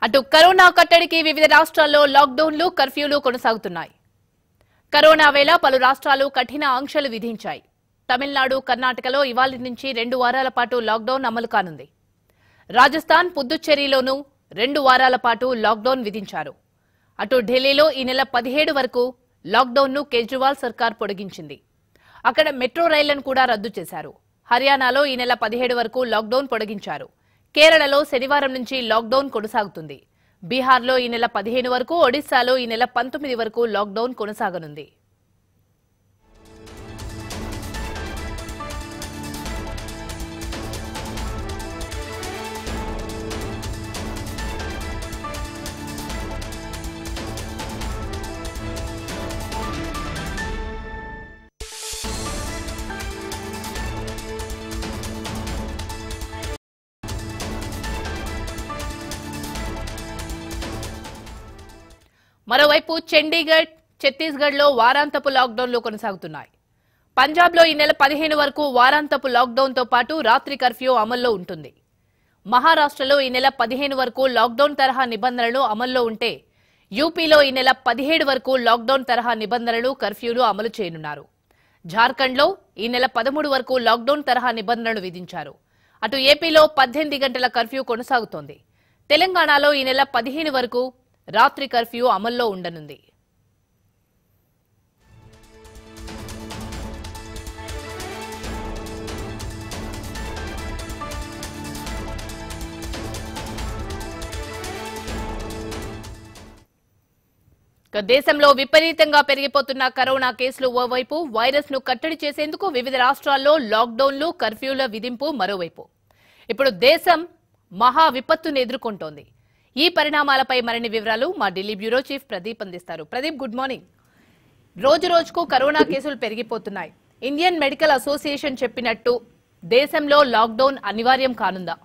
అటు కరోనా కట్టడికి వివిధ రాష్ట్రాల్లో లాక్డౌన్లు కర్ఫ్యూలు కొనసాగుతున్నాయి కరోనా వేళ పలు రాష్ట్రాలు కఠిన ఆంక్షలు విధించాయి తమిళనాడు కర్ణాటకలో ఇవాళ నుంచి రెండు వారాల పాటు లాక్డౌన్ అమలు కానుంది రాజస్థాన్ పుదుచ్చేరిలోనూ రెండు వారాల పాటు లాక్డౌన్ విధించారు అటు ఢిల్లీలో ఈ నెల పదిహేడు వరకు లాక్డౌన్ను కేజ్రీవాల్ సర్కార్ పొడిగించింది అక్కడ మెట్రో రైళ్లను కూడా రద్దు చేశారు హర్యానాలో ఈ నెల పదిహేడు వరకు లాక్డౌన్ పొడిగించారు కేరళలో శనివారం నుంచి లాక్డౌన్ కొనసాగుతుంది బీహార్లో ఈ నెల పదిహేను వరకు ఒడిశాలో ఈ నెల పంతొమ్మిది వరకు లాక్డౌన్ కొనసాగనుంది మరోవైపు చండీగఢ్ ఛత్తీస్గఢ్లో వారాంతపు లాక్డౌన్లు కొనసాగుతున్నాయి పంజాబ్లో ఈ నెల పదిహేను వరకు వారాంతపు లాక్డౌన్తో పాటు రాత్రి కర్ఫ్యూ అమల్లో ఉంటుంది మహారాష్ట్రలో ఈ నెల పదిహేను వరకు లాక్డౌన్ తరహా నిబంధనలు అమల్లో ఉంటే యూపీలో ఈ నెల పదిహేడు వరకు లాక్డౌన్ తరహా నిబంధనలు కర్ఫ్యూలు అమలు చేయనున్నారు జార్ఖండ్లో ఈ నెల పదమూడు వరకు లాక్డౌన్ తరహా నిబంధనలు విధించారు అటు ఏపీలో పద్దెనిమిది గంటల కర్ఫ్యూ కొనసాగుతోంది తెలంగాణలో ఈ నెల పదిహేను వరకు రాత్రి కర్ఫ్యూ అమల్లో ఉండనుంది ఇక దేశంలో విపరీతంగా పెరిగిపోతున్న కరోనా కేసులు ఓవైపు వైరస్ ను కట్టడి చేసేందుకు వివిధ రాష్ట్రాల్లో లాక్డౌన్లు కర్ఫ్యూల విధింపు మరోవైపు ఇప్పుడు దేశం మహా విపత్తును ఎదుర్కొంటోంది ఈ పరిణామాలపై మరిన్ని వివరాలు మా ఢిల్లీ బ్యూరో చీఫ్ ప్రదీప్ అందిస్తారు ప్రదీప్ గుడ్ మార్నింగ్ రోజు రోజుకు కరోనా కేసులు పెరిగిపోతున్నాయి ఇండియన్ మెడికల్ అసోసియేషన్ చెప్పినట్టు దేశంలో లాక్డౌన్ అనివార్యం కానుందా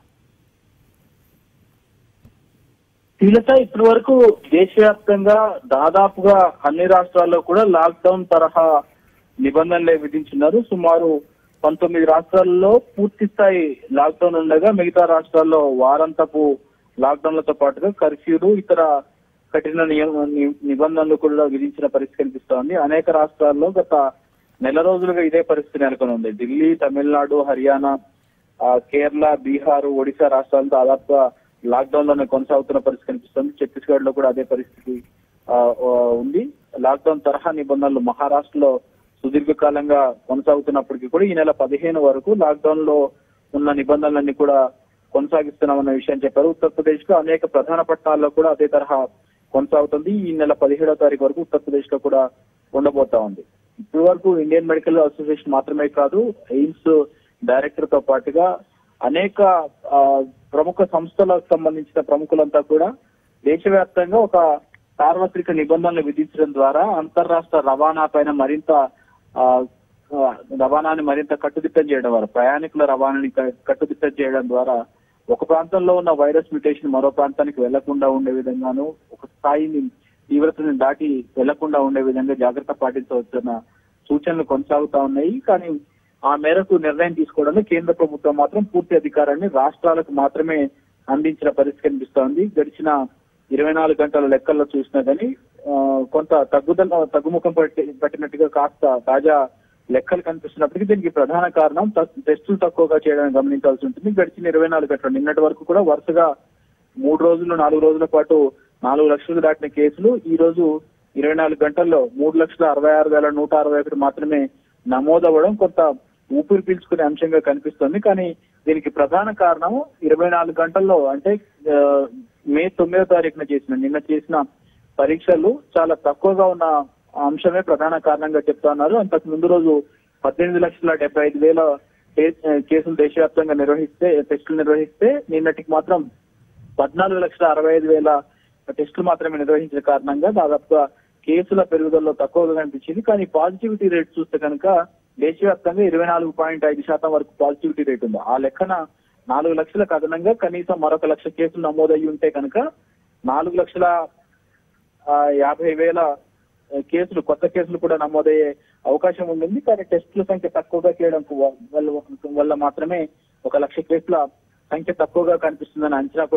శ్రీలత ఇప్పటి వరకు దేశవ్యాప్తంగా దాదాపుగా అన్ని రాష్ట్రాల్లో కూడా లాక్డౌన్ తరహా నిబంధనలే విధించున్నారు సుమారు పంతొమ్మిది రాష్ట్రాల్లో పూర్తి స్థాయి లాక్డౌన్ ఉండగా మిగతా రాష్ట్రాల్లో వారంతపు లాక్డౌన్లతో పాటుగా కర్ఫ్యూలు ఇతర కఠిన నియమ ని- నిబంధనలు కూడా విధించిన పరిస్థితి కనిపిస్తోంది అనేక రాష్ట్రాల్లో గత నెల రోజులుగా ఇదే పరిస్థితి నెలకొని ఉంది ఢిల్లీ తమిళనాడు హర్యానా ఆ, కేరళ బీహార్ ఒడిశా రాష్ట్రాలు దాదాపుగా లాక్డౌన్ లోనే కొనసాగుతున్న పరిస్థితి కనిపిస్తుంది ఛత్తీస్గఢ్ లో కూడా అదే పరిస్థితి ఆ, ఆ, ఉంది లాక్డౌన్ తరహా నిబంధనలు మహారాష్ట్రలో సుదీర్ఘకాలంగా కొనసాగుతున్నప్పటికీ కూడా ఈ నెల పదిహేను వరకు లాక్డౌన్ లో ఉన్న నిబంధనలన్నీ కూడా కొనసాగిస్తున్నామన్న విషయం చెప్పారు ఉత్తరప్రదేశ్ లో అనేక ప్రధాన పట్టణాల్లో కూడా అదే తరహా కొనసాగుతుంది ఈ నెల పదిహేడో తారీఖు వరకు ఉత్తరప్రదేశ్ లో కూడా ఉండబోతా ఉంది ఇప్పటి వరకు ఇండియన్ మెడికల్ అసోసియేషన్ మాత్రమే కాదు ఎయిమ్స్ డైరెక్టర్ తో పాటుగా అనేక ఆ, ప్రముఖ సంస్థలకు సంబంధించిన ప్రముఖులంతా కూడా దేశవ్యాప్తంగా ఒక సార్వత్రిక నిబంధనలు విధించడం ద్వారా అంతర్రాష్ట్ర రవాణా పైన మరింత ఆ, ఆ, రవాణాని మరింత కట్టుదిట్టం చేయడం ద్వారా ప్రయాణికుల రవాణాని క- కట్టుదిట్టం చేయడం ద్వారా ఒక ప్రాంతంలో ఉన్న వైరస్ మ్యుటేషన్ మరో ప్రాంతానికి వెళ్లకుండా ఉండే విధంగాను ఒక స్థాయిని తీవ్రతని దాటి వెళ్లకుండా ఉండే విధంగా జాగ్రత్త పాటించవచ్చున్న సూచనలు కొనసాగుతా ఉన్నాయి కానీ ఆ మేరకు నిర్ణయం తీసుకోవడంలో కేంద్ర ప్రభుత్వం మాత్రం పూర్తి అధికారాన్ని రాష్ట్రాలకు మాత్రమే అందించిన పరిస్థితి కనిపిస్తోంది గడిచిన ఇరవై నాలుగు గంటల లెక్కల్లో చూసినా కానీ ఆ, కొంత తగ్గుదల తగ్గుముఖం పట్టి పట్టినట్టుగా కాస్త తాజా లెక్కలు కనిపిస్తున్నప్పటికీ దీనికి ప్రధాన కారణం త- టెస్టులు తక్కువగా చేయడం గమనించాల్సి ఉంటుంది గడిచిన ఇరవై నాలుగు గంటలు నిన్నటి వరకు కూడా వరుసగా మూడు రోజులు నాలుగు రోజుల పాటు నాలుగు లక్షలు దాటిన కేసులు ఈ రోజు ఇరవై నాలుగు గంటల్లో మూడు లక్షల అరవై ఆరు వేల నూట అరవై ఒకటి మాత్రమే నమోదవ్వడం కొంత ఊపిరి పీల్చుకునే అంశంగా కనిపిస్తుంది కానీ దీనికి ప్రధాన కారణం ఇరవై నాలుగు గంటల్లో అంటే ఆ, మే తొమ్మిదో తారీఖున చేసిన నిన్న చేసిన పరీక్షలు చాలా తక్కువగా ఉన్న అంశమే ప్రధాన కారణంగా చెప్తా ఉన్నారు అంతకు ముందు రోజు పద్దెనిమిది లక్షల డెబ్బై ఐదు వేల కే- కేసులు దేశవ్యాప్తంగా నిర్వహిస్తే టెస్టులు నిర్వహిస్తే నిన్నటికి మాత్రం పద్నాలుగు లక్షల అరవై ఐదు వేల టెస్టులు మాత్రమే నిర్వహించిన కారణంగా దాదాపుగా కేసుల పెరుగుదలలో తక్కువగా కనిపించింది కానీ పాజిటివిటీ రేట్ చూస్తే కనుక దేశవ్యాప్తంగా ఇరవై నాలుగు పాయింట్ ఐదు శాతం వరకు పాజిటివిటీ రేట్ ఉంది ఆ లెక్కన నాలుగు లక్షలకు అదనంగా కనీసం మరొక లక్ష కేసులు నమోదయ్యి ఉంటే కనుక నాలుగు లక్షల ఆ, యాభై వేల ఆ, కేసులు కొత్త కేసులు కూడా నమోదయ్యే అవకాశం ఉంటుంది కానీ టెస్టుల సంఖ్య తక్కువగా చేయడం వల్ల వల్ల మాత్రమే ఒక లక్ష కేసుల సంఖ్య తక్కువగా కనిపిస్తుందని అంచనా కూడా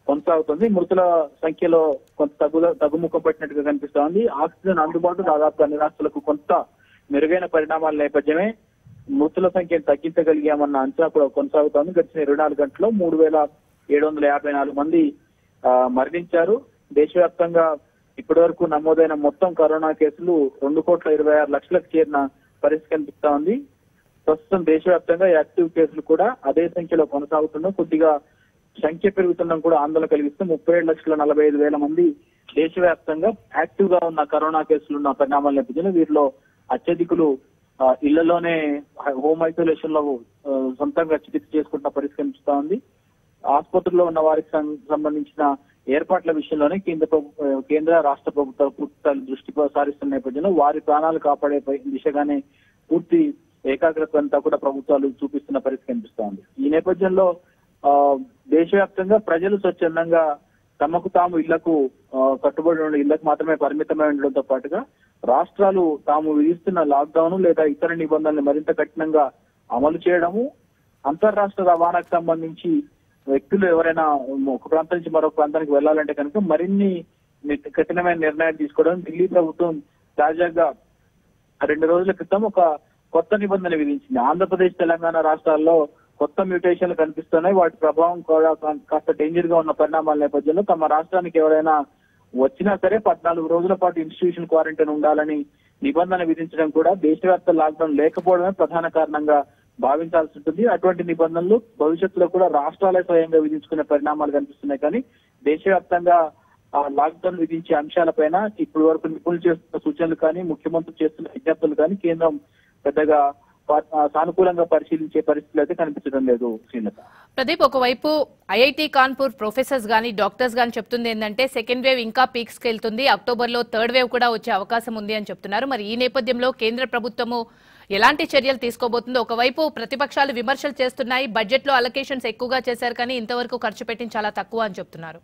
కొనసాగుతుంది మృతుల సంఖ్యలో కొంత తగ్గు తగ్గుముఖం పట్టినట్టుగా కనిపిస్తోంది ఆక్సిజన్ అందుబాటు దాదాపు అన్ని రాష్ట్రాలకు కొంత మెరుగైన పరిణామాల నేపథ్యమే మృతుల సంఖ్యను తగ్గించగలిగామన్న అంచనా కూడా కొనసాగుతోంది గడిచిన ఇరవై నాలుగు గంటల్లో మూడు వేల ఏడు వందల యాభై నాలుగు మంది ఆ, మరణించారు దేశవ్యాప్తంగా ఇప్పటి వరకు నమోదైన మొత్తం కరోనా కేసులు రెండు కోట్ల ఇరవై ఆరు లక్షలకు చేరిన పరిస్థితి కనిపిస్తా ఉంది ప్రస్తుతం దేశవ్యాప్తంగా యాక్టివ్ కేసులు కూడా అదే సంఖ్యలో కొనసాగుతున్న కొద్దిగా సంఖ్య పెరుగుతుండడం కూడా ఆందోళన కలిగిస్తూ ముప్పై ఏడు లక్షల నలభై ఐదు వేల మంది దేశవ్యాప్తంగా యాక్టివ్ గా ఉన్న కరోనా కేసులు ఉన్న పరిణామాల నేపథ్యంలో వీరిలో అత్యధికులు ఆ, ఇళ్లలోనే హోమ్ ఐసోలేషన్ లో ఆ, సొంతంగా చికిత్స చేసుకుంటున్న పరిస్థితి కనిపిస్తా ఉంది ఆసుపత్రుల్లో ఉన్న వారికి సం- సంబంధించిన ఏర్పాట్ల విషయంలోనే కేంద్ర ప్రభు- కేంద్ర రాష్ట్ర ప్రభుత్వాలు పూర్తి స్థాయి దృష్టి సారిస్తున్న నేపథ్యంలో వారి ప్రాణాలు కాపాడే పై- దిశగానే పూర్తి ఏకాగ్రత అంతా కూడా ప్రభుత్వాలు చూపిస్తున్న పరిస్థితి కనిపిస్తోంది ఈ నేపథ్యంలో ఆ, దేశవ్యాప్తంగా ప్రజలు స్వచ్ఛందంగా తమకు తాము ఇళ్లకు ఆ, కట్టుబడి ఉండి ఇళ్లకు మాత్రమే పరిమితమై ఉండడంతో పాటుగా రాష్ట్రాలు తాము విధిస్తున్న లాక్డౌన్ లేదా ఇతర నిబంధనలు మరింత కఠినంగా అమలు చేయడము అంతర్రాష్ట్ర రవాణాకు సంబంధించి వ్యక్తులు ఎవరైనా ఒక ప్రాంతం నుంచి మరొక ప్రాంతానికి వెళ్ళాలంటే కనుక మరిన్ని ని- కఠినమైన నిర్ణయాలు తీసుకోవడం ఢిల్లీ ప్రభుత్వం తాజాగా రెండు రోజుల క్రితం ఒక కొత్త నిబంధన విధించింది ఆంధ్రప్రదేశ్ తెలంగాణ రాష్ట్రాల్లో కొత్త మ్యూటేషన్లు కనిపిస్తున్నాయి వాటి ప్రభావం కూడా కా- కాస్త డేంజర్ గా ఉన్న పరిణామాల నేపథ్యంలో తమ రాష్ట్రానికి ఎవరైనా వచ్చినా సరే పద్నాలుగు రోజుల పాటు ఇన్స్టిట్యూషన్ క్వారంటైన్ ఉండాలని నిబంధన విధించడం కూడా దేశవ్యాప్త లాక్డౌన్ లేకపోవడమే ప్రధాన కారణంగా భావించాల్సి ఉంటుంది అటువంటి నిబంధనలు భవిష్యత్తులో కూడా రాష్ట్రాలే స్వయంగా విధించుకునే పరిణామాలు కనిపిస్తున్నాయి కానీ దేశవ్యాప్తంగా ఆ లాక్డౌన్ విధించే అంశాలపైన ఇప్పటి వరకు నిపుణులు చేస్తున్న సూచనలు కానీ ముఖ్యమంత్రి చేస్తున్న విజ్ఞప్తులు కానీ కేంద్రం పెద్దగా ప- ఆ, సానుకూలంగా పరిశీలించే పరిస్థితులు అయితే కనిపించడం లేదు శ్రీలత ప్రదీప్ ఒకవైపు ఐఐటి కాన్పూర్ ప్రొఫెసర్స్ గానీ డాక్టర్స్ గానీ చెప్తుంది ఏంటంటే సెకండ్ వేవ్ ఇంకా పీక్స్ కి వెళ్తుంది అక్టోబర్ లో థర్డ్ వేవ్ కూడా వచ్చే అవకాశం ఉంది అని చెప్తున్నారు మరి ఈ నేపథ్యంలో కేంద్ర ప్రభుత్వము ఎలాంటి చర్యలు తీసుకోబోతుందో ఒకవైపు ప్రతిపక్షాలు విమర్శలు చేస్తున్నాయి బడ్జెట్ లో అలొకేషన్స్ ఎక్కువగా చేశారు కానీ ఇంతవరకు ఖర్చు పెట్టింది చాలా తక్కువ అని చెప్తున్నారు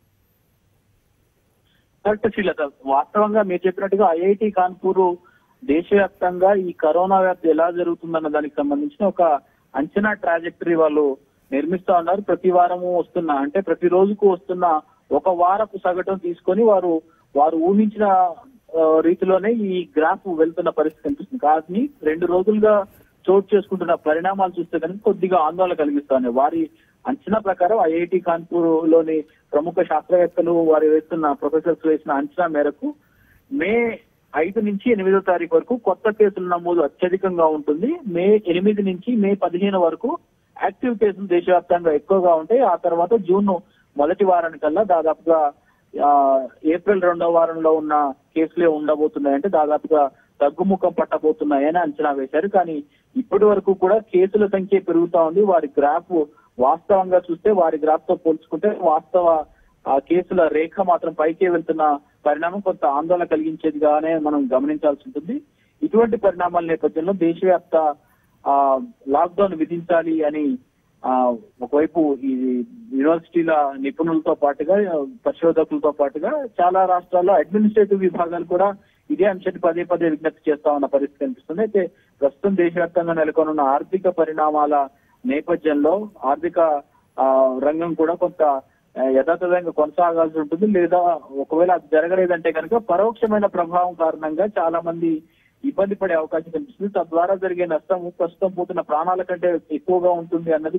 కరెక్ట్ శ్రీలత వాస్తవంగా మీరు చెప్పినట్టుగా ఐఐటి కాన్పూర్ దేశవ్యాప్తంగా ఈ కరోనా వ్యాప్తి ఎలా జరుగుతుందన్న దానికి సంబంధించిన ఒక అంచనా ట్రాజెక్టరీ వాళ్ళు నిర్మిస్తా ఉన్నారు ప్రతి వారము వస్తున్న అంటే ప్రతి రోజుకు వస్తున్న ఒక వారపు సగటును తీసుకొని వారు వారు ఊహించిన ఆ, రీతిలోనే ఈ గ్రాఫ్ వెళ్తున్న పరిస్థితి కనిపిస్తుంది కానీ రెండు రోజులుగా చోటు చేసుకుంటున్న పరిణామాలు చూస్తే కనుక కొద్దిగా ఆందోళన కలిగిస్తాయి వారి అంచనా ప్రకారం ఐఐటి కాన్పూర్ లోని ప్రముఖ శాస్త్రవేత్తలు వారు వేస్తున్న ప్రొఫెసర్స్ వేసిన అంచనా మేరకు మే ఐదు నుంచి ఎనిమిదో తారీఖు వరకు కొత్త కేసుల నమోదు అత్యధికంగా ఉంటుంది మే ఎనిమిది నుంచి మే పదిహేను వరకు యాక్టివ్ కేసులు దేశవ్యాప్తంగా ఎక్కువగా ఉంటాయి ఆ తర్వాత జూన్ మొదటి వారానికల్లా దాదాపుగా ఆ, ఏప్రిల్ రెండో వారంలో ఉన్న కేసులే ఉండబోతున్నాయి అంటే దాదాపుగా తగ్గుముఖం పట్టబోతున్నాయని అంచనా వేశారు కానీ ఇప్పటి వరకు కూడా కేసుల సంఖ్య పెరుగుతా ఉంది వారి గ్రాఫ్ వాస్తవంగా చూస్తే వారి గ్రాఫ్ తో పోల్చుకుంటే వాస్తవ ఆ కేసుల రేఖ మాత్రం పైకే వెళ్తున్న పరిణామం కొంత ఆందోళన కలిగించేదిగానే మనం గమనించాల్సి ఉంటుంది ఇటువంటి పరిణామాల నేపథ్యంలో దేశవ్యాప్త ఆ లాక్డౌన్ విధించాలి అని ఆ ఒకవైపు ఈ యూనివర్సిటీల నిపుణులతో పాటుగా పరిశోధకులతో పాటుగా చాలా రాష్ట్రాల్లో అడ్మినిస్ట్రేటివ్ విభాగాలు కూడా ఇదే అంశాన్ని పదే పదే విజ్ఞప్తి చేస్తా ఉన్న పరిస్థితి కనిపిస్తుంది అయితే ప్రస్తుతం దేశవ్యాప్తంగా నెలకొన్న ఆర్థిక పరిణామాల నేపథ్యంలో ఆర్థిక ఆ, రంగం కూడా కొంత ఆ, యథాతథంగా కొనసాగాల్సి ఉంటుంది లేదా ఒకవేళ అది జరగలేదంటే కనుక పరోక్షమైన ప్రభావం కారణంగా చాలా మంది ఇబ్బంది పడే అవకాశం కనిపిస్తుంది తద్వారా జరిగే నష్టం ప్రస్తుతం పోతున్న ప్రాణాల కంటే ఎక్కువగా ఉంటుంది అన్నది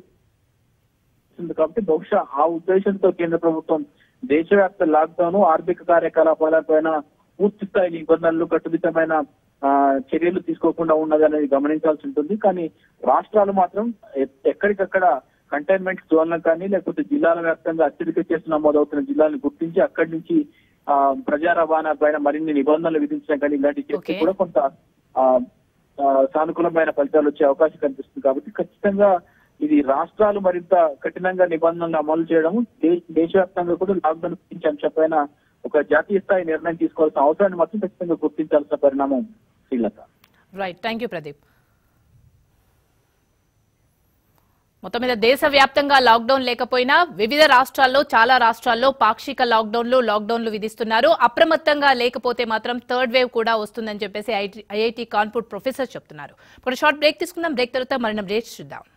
ఉంది కాబట్టి బహుశా ఆ ఉద్దేశంతో కేంద్ర ప్రభుత్వం దేశవ్యాప్త లాక్డౌన్ ఆర్థిక కార్యకలాపాలపైన పూర్తి స్థాయి నిబంధనలు కట్టుదిట్టమైన ఆ, చర్యలు తీసుకోకుండా ఉన్నది అనేది గమనించాల్సి ఉంటుంది కానీ రాష్ట్రాలు మాత్రం ఎ- ఎక్కడికక్కడ కంటైన్మెంట్ జోన్లకు కానీ లేకపోతే జిల్లాల వ్యాప్తంగా అత్యధిక కేసులు నమోదవుతున్న జిల్లాలను గుర్తించి అక్కడి నుంచి ఆ ప్రజా రవాణా పైన మరిన్ని నిబంధనలు విధించడం కానీ ఇలాంటి చేస్తే Okay. కూడా కొంత ఆ, ఆ, సానుకూలమైన ఫలితాలు వచ్చే అవకాశం కనిపిస్తుంది కాబట్టి ఖచ్చితంగా ఇది రాష్ట్రాలు మరింత కఠినంగా నిబంధనలు అమలు చేయడం దే- దేశవ్యాప్తంగా కూడా లాక్డౌన్ గురించి అంశంపైన ఒక జాతీయ స్థాయి నిర్ణయం తీసుకోవాల్సిన అవసరాన్ని మాత్రం ఖచ్చితంగా గుర్తించాల్సిన పరిణామం Srilatha right thank you Pradeep మొత్తం మీద దేశవ్యాప్తంగా లాక్డౌన్ లేకపోయినా వివిధ రాష్ట్రాల్లో చాలా రాష్ట్రాల్లో పాక్షిక లాక్డౌన్లు లాక్డౌన్లు విధిస్తున్నారు అప్రమత్తంగా లేకపోతే మాత్రం థర్డ్ వేవ్ కూడా వస్తుందని చెప్పేసి ఐఐటి కాన్పూర్ ప్రొఫెసర్ చెప్తున్నారు ఇప్పుడు షార్ట్ బ్రేక్ తీసుకుందాం బ్రేక్ తర్వాత మరిన్ని బ్రేక్స్ చూద్దాం